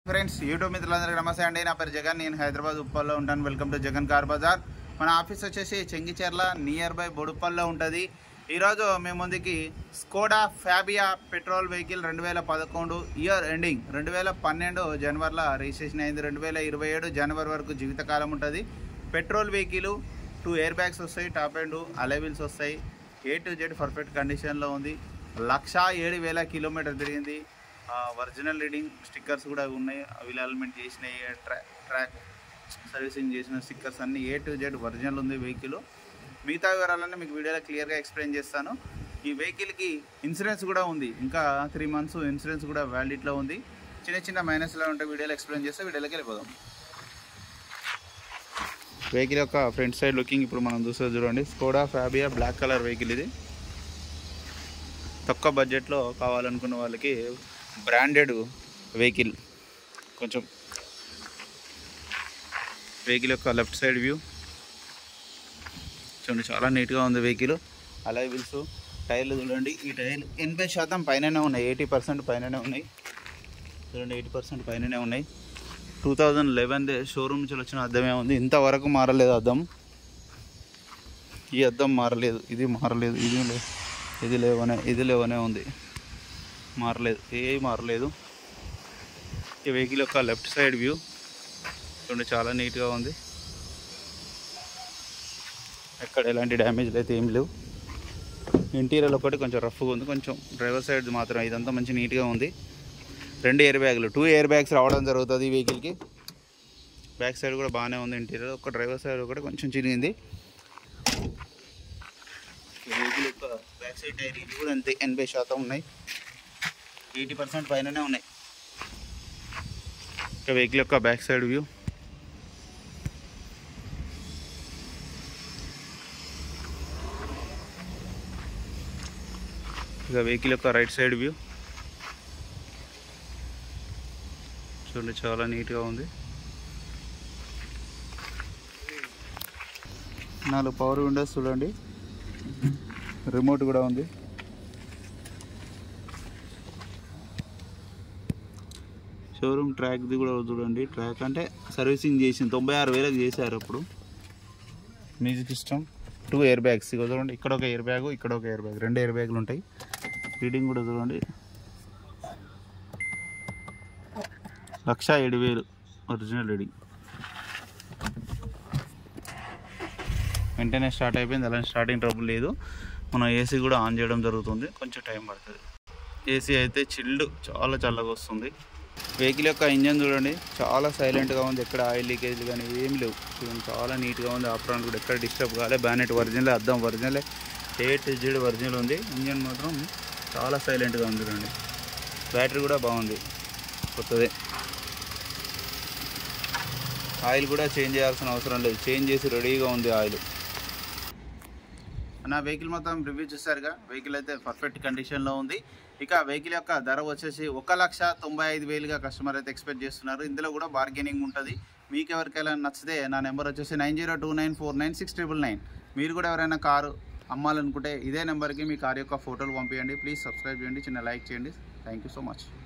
friends YouTube మిత్రులందరికీ నమస్తే అండి నా పేరు జగన్ నేను హైదరాబాద్ ఉప్పల్లో ఉంటాను welcome to Jagan car Bazar మన ఆఫీస్ వచ్చేసి చెంగిచెర్ల నియర్ బై బొడుప్పల్లో ఉంటుంది ఈరోజు మేము ముందుకి స్కోడా ఫ్యాబియా పెట్రోల్ వెహికల్ రెండు వేల పదకొండు ఇయర్ ఎండింగ్ రెండు వేల పన్నెండు జనవరిలో రిజిస్ట్రేషన్ అయింది రెండు వేల ఇరవై ఏడు జనవరి వరకు జీవితకాలం ఉంటుంది petrol vehicle two air bags వస్తాయి టాప్ అండ్ అలెవిల్స్ వస్తాయి ఏ టు జెడ్ పర్ఫెక్ట్ కండిషన్లో ఉంది లక్ష ఏడు వేల కిలోమీటర్ తిరిగింది ఒరిజినల్ రీడింగ్ స్టిక్కర్స్ కూడా ఉన్నాయి అవి అలమెంట్ చేసినాయి ట్రా ట్రాక్ సర్వీసింగ్ చేసిన స్టిక్కర్స్ అన్ని ఏ టు జెడ్ ఒరిజినల్ ఉంది వెహికల్ మిగతా వివరాలన్నీ మీకు వీడియోలో క్లియర్గా ఎక్స్ప్లెయిన్ చేస్తాను ఈ వెహికల్కి ఇన్సూరెన్స్ కూడా ఉంది ఇంకా త్రీ మంత్స్ ఇన్సూరెన్స్ కూడా వ్యాలిడిటీలో ఉంది చిన్న చిన్న మైనస్లో ఉంటే వీడియోలో ఎక్స్ప్లెయిన్ చేస్తే వీడియోలోకి వెళ్ళిపోదాం వెహికల్ యొక్క ఫ్రంట్ సైడ్ లుకింగ్ ఇప్పుడు మనం చూస్తే చూడండి Skoda Fabia black colour vehicle ఇది తక్కువ బడ్జెట్లో కావాలనుకున్న వాళ్ళకి బ్రాండెడ్ వెహికల్ కొంచెం వెహికల్ యొక్క లెఫ్ట్ సైడ్ వ్యూ చూడండి చాలా నీట్గా ఉంది వెహికల్ అలాగే వీల్స్ టైర్లు చూడండి ఈ టైర్లు ఎనభై శాతం పైననే ఉన్నాయి ఎయిటీ పర్సెంట్ పైననే ఉన్నాయి చూడండి ఎయిటీ పర్సెంట్ పైననే ఉన్నాయి టూ థౌజండ్ లెవెన్ షోరూమ్ నుంచి వచ్చిన అద్దమే ఉంది ఇంతవరకు మారలేదు అద్దం ఈ అద్దం మారలేదు ఇది మారలేదు ఇది లేదు ఇది లేవనే ఇది లేవనే ఉంది మారలేదు ఏ మారలేదు ఈ వెహికల్ యొక్క లెఫ్ట్ సైడ్ వ్యూ చూడండి చాలా నీట్గా ఉంది ఎక్కడ ఎలాంటి డ్యామేజ్లు అయితే ఏం లేవు ఇంటీరియర్ ఒకటి కొంచెం రఫ్గా ఉంది కొంచెం డ్రైవర్ సైడ్ మాత్రం ఇదంతా మంచి నీట్గా ఉంది రెండు ఎయిర్ బ్యాగులు టూ ఎయిర్ బ్యాగ్స్ రావడం జరుగుతుంది ఈ వెహికల్కి బ్యాక్ సైడ్ కూడా బాగానే ఉంది ఇంటీరియర్ ఒక డ్రైవర్ సైడ్ ఒకటి కొంచెం చిరిగింది ఈ వెహికల్ యొక్క బ్యాక్ సైడ్ టైర్ ఇది కూడా అంతే ఎనభై శాతం ఉన్నాయి ఎయిటీ పర్సెంట్ పైననే ఉన్నాయి ఇక వెహికల్ యొక్క బ్యాక్ సైడ్ వ్యూ ఇక వెహికల్ యొక్క రైట్ సైడ్ వ్యూ చూడండి చాలా నీట్గా ఉంది నాలుగు పవర్ విండోస్ చూడండి రిమోట్ కూడా ఉంది షోరూమ్ ట్రాక్ది కూడా చూడండి ట్రాక్ అంటే సర్వీసింగ్ చేసింది తొంభై ఆరు వేలకు చేశారు అప్పుడు music system two air bags ఇక చూడండి ఇక్కడ ఒక ఎయిర్ బ్యాగ్ ఇక్కడ ఒక ఎయిర్ బ్యాగ్ రెండు ఎయిర్ బ్యాగులు ఉంటాయి రీడింగ్ కూడా చూడండి లక్ష ఏడు వేలు ఒరిజినల్ రీడింగ్ వెంటనే స్టార్ట్ అయిపోయింది అలాంటి స్టార్టింగ్ ట్రబుల్ లేదు మనం ఏసీ కూడా ఆన్ చేయడం జరుగుతుంది కొంచెం టైం పడుతుంది ఏసీ అయితే చిల్డ్ చాలా చల్లగా వస్తుంది వెహికల్ యొక్క ఇంజన్ చూడండి చాలా సైలెంట్గా ఉంది ఎక్కడ ఆయిల్ లీకేజ్లు కానీ ఏం లేవు చూడండి చాలా నీట్గా ఉంది ఆప్రాన్ కూడా ఎక్కడ డిస్టర్బ్ కాలే బ్యానెట్ ఒరిజినల్ అద్దం ఒరిజినల్ ఎయిట్ జెడ్ ఒరిజినల్ ఉంది ఇంజన్ మాత్రం చాలా సైలెంట్గా ఉంది చూడండి బ్యాటరీ కూడా బాగుంది కొత్తదే ఆయిల్ కూడా చేంజ్ చేయాల్సిన అవసరం లేదు చేంజ్ చేసి రెడీగా ఉంది ఆయిల్ నా వెహికల్ మొత్తం రివ్యూ చూసారుగా వెహికల్ అయితే పర్ఫెక్ట్ కండిషన్లో ఉంది ఇక వెహికల్ యొక్క ధర వచ్చేసి ఒక లక్ష తొంభై ఐదు వేలుగా కస్టమర్ అయితే ఎక్స్పెక్ట్ చేస్తున్నారు ఇందులో కూడా బార్గెనింగ్ ఉంటుంది మీకు ఎవరికైనా నచ్చితే నా నెంబర్ వచ్చేసి nine zero two nine four nine six triple nine మీరు కూడా ఎవరైనా కారు అమ్మాలనుకుంటే ఇదే నెంబర్కి మీ కార్ యొక్క ఫోటోలు పంపించండి ప్లీజ్ సబ్స్క్రైబ్ చేయండి చిన్న లైక్ చేయండి థ్యాంక్ యూ సో మచ్